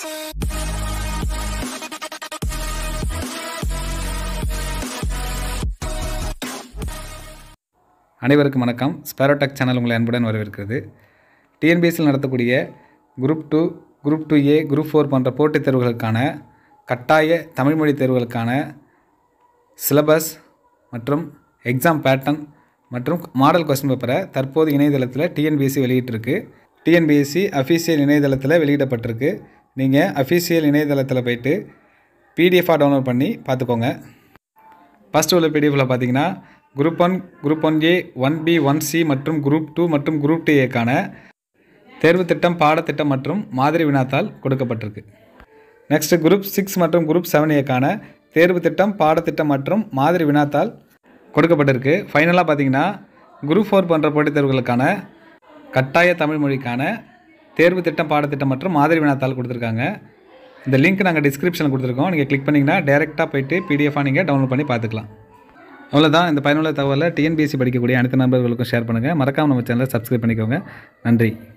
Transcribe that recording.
அனைவருக்கும் வணக்கம் ஸ்பேரோடெக் சேனல் உங்களை அன்புடன் வரவேற்கிறது டிஎன்பிஎஸ்சியில் நடத்தக்கூடிய group two group two A group four போன்ற போட்டித் தேர்வுகளுக்கான கட்டாய தமிழ் மொழி தேர்வுகளுக்கான சிலபஸ் மற்றும் எக்ஸாம் பேட்டர்ன் மற்றும் மாடல் கொஸ்டின் பேப்பரை தற்போது இணையதளத்தில் டிஎன்பிஎஸ்சி வெளியிட்டிருக்கு டிஎன்பிஎஸ்சி அஃபீஷியல் இணையதளத்தில் வெளியிடப்பட்டிருக்கு நீங்கள் அஃபீஷியல் இணையதளத்தில் போயிட்டு பிடிஎஃபாக டவுன்லோட் பண்ணி பார்த்துக்கோங்க ஃபஸ்ட் உள்ள பிடிஎஃபில் பார்த்தீங்கன்னா group one group one A one B one C மற்றும் குரூப் டூ மற்றும் குரூப் டூ ஏக்கான தேர்வு திட்டம் பாடத்திட்டம் மற்றும் மாதிரி வினாத்தாள் கொடுக்கப்பட்டிருக்கு நெக்ஸ்ட் குரூப் சிக்ஸ் மற்றும் குரூப் செவன் ஏக்கான தேர்வு திட்டம் பாடத்திட்டம் மற்றும் மாதிரி வினாத்தாள் கொடுக்கப்பட்டிருக்கு ஃபைனலாக பார்த்தீங்கன்னா குரூப் ஃபோர் போன்ற போட்டித் தேர்வுகளுக்கான கட்டாய தமிழ் மொழிக்கான தேர்வு திட்டம் பாடத்திட்டம் மற்றும் மாதிரி வினாத்தாள் கொடுத்துருக்காங்க இந்த லிங்க் நாங்கள் டிஸ்கிரிப்ஷனில் கொடுத்துருக்கோம் நீங்கள் கிளிக் பண்ணிங்கன்னா டேரெக்டாக போயிட்டு பிடிஎஃபாக நீங்கள் டவுன்லோட் பண்ணி பார்த்துக்கலாம் அவ்வளோதான் இந்த பயனுள்ள தகவலை டிஎன்பிஎஸ்சி படிக்கக்கூடிய அனைத்து நண்பர்களுக்கும் ஷேர் பண்ணுங்கள் மறக்காமல் நம்ம சேனலை சப்ஸ்கிரைப் பண்ணிக்கோங்க நன்றி